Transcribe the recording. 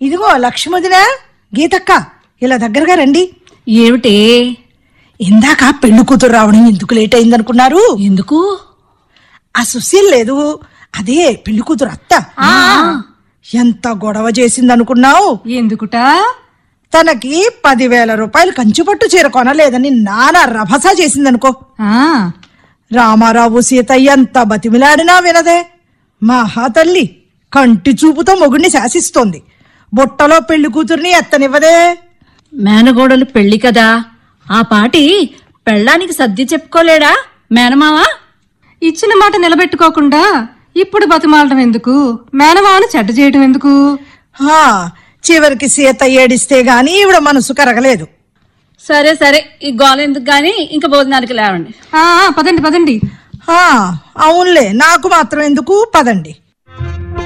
ఇదిగో లక్ష్మదినా గీతక్క ఇలా దగ్గరగా రండి ఏమిటి ఇందాక పెళ్లి కూతురు రావడం ఎందుకు లేట్ అయిందనుకున్నారు ఎందుకు ఆ సుశీల్ లేదు అదే పెళ్లి కూతురు అత్త ఎంత గొడవ చేసిందనుకున్నావు ఎందుకుట తనకి పదివేల రూపాయలు కంచుపట్టు చీర కొనలేదని నానా రభస చేసిందనుకో ఆ రామారావు సీత ఎంత బతిమిలాడినా వినదే మహా తల్లి కంటి చూపుతో మొగుడిని శాసిస్తోంది బుట్టలో పెళ్లి కూతుర్ని ఎత్తనివ్వదే మేనగోడలు పెళ్లి కదా ఆ పాటి పెళ్ళానికి సర్ది చెప్పుకోలేడా మేనమావా ఇచ్చిన మాట నిలబెట్టుకోకుండా ఇప్పుడు బతిమాలడం ఎందుకు మేనమావను చెడ్డ చేయడం ఎందుకు హా, చివరికి సీత ఏడిస్తే గాని ఈవిడ మనసు కరగలేదు సరే సరే ఈ గోల ఎందుకు గాని ఇంకా భోజనానికి లేవండి ఆ ఆ, పదండి పదండి హా, అవునులే నాకు మాత్రం ఎందుకు పదండి